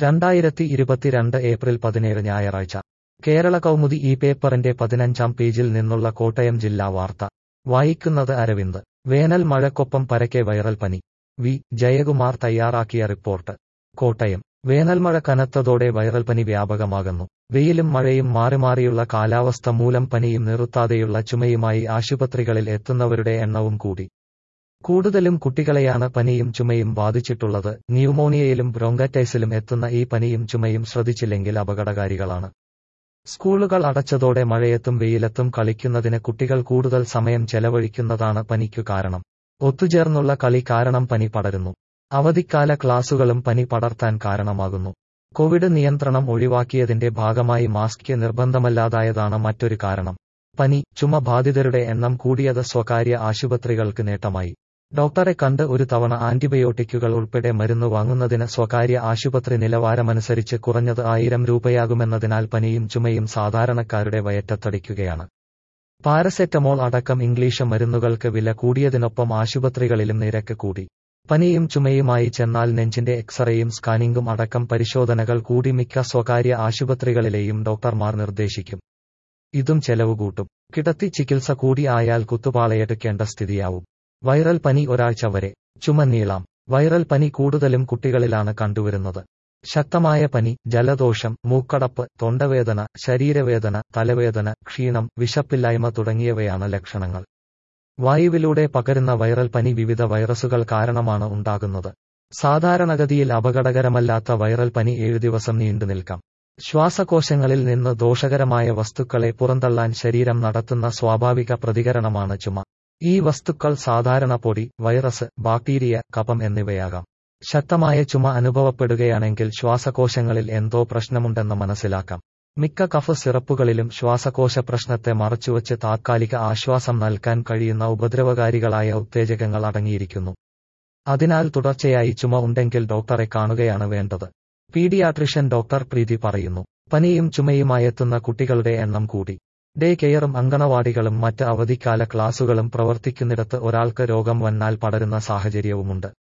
രണ്ടായിരത്തി ഇരുപത്തിരണ്ട് ഏപ്രിൽ പതിനേഴ് ഞായറാഴ്ച കേരള കൗമുദി ഈ പേപ്പറിന്റെ പതിനഞ്ചാം പേജിൽ നിന്നുള്ള കോട്ടയം ജില്ലാ വാർത്ത വായിക്കുന്നത് അരവിന്ദ് വേനൽ മഴക്കൊപ്പം പരക്കെ വൈറൽ പനി വി ജയകുമാർ തയ്യാറാക്കിയ റിപ്പോർട്ട് കോട്ടയം വേനൽമഴ കനത്തതോടെ വൈറൽ പനി വ്യാപകമാകുന്നു വെയിലും മഴയും മാറിമാറിയുള്ള കാലാവസ്ഥ മൂലം പനിയും നിർത്താതെയുള്ള ചുമയുമായി ആശുപത്രികളിൽ എത്തുന്നവരുടെ എണ്ണവും കൂടി കൂടുതലും കുട്ടികളെയാണ് പനിയും ചുമയും ബാധിച്ചിട്ടുള്ളത് ന്യൂമോണിയയിലും ബ്രോങ്കറ്റൈസിലും എത്തുന്ന ഈ പനിയും ചുമയും ശ്രദ്ധിച്ചില്ലെങ്കിൽ അപകടകാരികളാണ് സ്കൂളുകൾ അടച്ചതോടെ മഴയത്തും വെയിലത്തും കളിക്കുന്നതിന് കുട്ടികൾ കൂടുതൽ സമയം ചെലവഴിക്കുന്നതാണ് പനിക്കു കാരണം ഒത്തുചേർന്നുള്ള കളി കാരണം പനി പടരുന്നു അവധിക്കാല ക്ലാസുകളും പനി പടർത്താൻ കാരണമാകുന്നു കോവിഡ് നിയന്ത്രണം ഒഴിവാക്കിയതിന്റെ ഭാഗമായി മാസ്ക് നിർബന്ധമല്ലാതായതാണ് മറ്റൊരു കാരണം പനി ചുമ ബാധിതരുടെ എണ്ണം കൂടിയത് സ്വകാര്യ ആശുപത്രികൾക്ക് നേട്ടമായി ഡോക്ടറെ കണ്ട് ഒരു തവണ ആന്റിബയോട്ടിക്കുകൾ ഉൾപ്പെടെ മരുന്ന് വാങ്ങുന്നതിന് സ്വകാര്യ ആശുപത്രി നിലവാരമനുസരിച്ച് കുറഞ്ഞത് ആയിരം രൂപയാകുമെന്നതിനാൽ പനിയും ചുമയും സാധാരണക്കാരുടെ വയറ്റത്തടിക്കുകയാണ് പാരസെറ്റമോൾ അടക്കം ഇംഗ്ലീഷ് മരുന്നുകൾക്ക് വില കൂടിയതിനൊപ്പം ആശുപത്രികളിലും നിരക്ക് കൂടി പനിയും ചുമയുമായി ചെന്നാൽ നെഞ്ചിന്റെ എക്സ്റേയും സ്കാനിംഗും അടക്കം പരിശോധനകൾ കൂടി മിക്ക സ്വകാര്യ ആശുപത്രികളിലെയും ഡോക്ടർമാർ നിർദ്ദേശിക്കും ഇതും ചെലവ് കൂട്ടും കിടത്തി ചികിത്സ കൂടി ആയാൽ കുത്തുപാളയെടുക്കേണ്ട സ്ഥിതിയാവും വൈറൽ പനി ഒരാഴ്ച വരെ ചുമ നീളാം വൈറൽ പനി കൂടുതലും കുട്ടികളിലാണ് കണ്ടുവരുന്നത് ശക്തമായ പനി ജലദോഷം മൂക്കടപ്പ് തൊണ്ടവേദന ശരീരവേദന തലവേദന ക്ഷീണം വിശപ്പില്ലായ്മ തുടങ്ങിയവയാണ് ലക്ഷണങ്ങൾ വായുവിലൂടെ പകരുന്ന വൈറൽ പനി വിവിധ വൈറസുകൾ കാരണമാണ് ഉണ്ടാകുന്നത് സാധാരണഗതിയിൽ അപകടകരമല്ലാത്ത വൈറൽ പനി ഏഴു ദിവസം നീണ്ടുനിൽക്കാം ശ്വാസകോശങ്ങളിൽ നിന്ന് ദോഷകരമായ വസ്തുക്കളെ പുറന്തള്ളാൻ ശരീരം നടത്തുന്ന സ്വാഭാവിക പ്രതികരണമാണ് ചുമ ഈ വസ്തുക്കൾ സാധാരണ പൊടി വൈറസ് ബാക്ടീരിയ കഫം എന്നിവയാകാം ശക്തമായ ചുമ അനുഭവപ്പെടുകയാണെങ്കിൽ ശ്വാസകോശങ്ങളിൽ എന്തോ പ്രശ്നമുണ്ടെന്ന് മനസ്സിലാക്കാം മിക്ക കഫ് സിറപ്പുകളിലും ശ്വാസകോശ പ്രശ്നത്തെ മറച്ചുവച്ച് താത്കാലിക ആശ്വാസം നൽകാൻ കഴിയുന്ന ഉപദ്രവകാരികളായ ഉത്തേജകങ്ങൾ അടങ്ങിയിരിക്കുന്നു അതിനാൽ തുടർച്ചയായി ചുമ ഉണ്ടെങ്കിൽ ഡോക്ടറെ കാണുകയാണ് വേണ്ടത് പീഡിയാട്രിഷ്യൻ ഡോക്ടർ പ്രീതി പറയുന്നു പനിയും ചുമയുമായെത്തുന്ന കുട്ടികളുടെ എണ്ണം കൂടി ഡേ കെയറും അങ്കണവാടികളും മറ്റ് അവധിക്കാല ക്ലാസുകളും പ്രവർത്തിക്കുന്നിടത്ത് ഒരാൾക്ക് രോഗം വന്നാൽ പടരുന്ന സാഹചര്യവുമുണ്ട്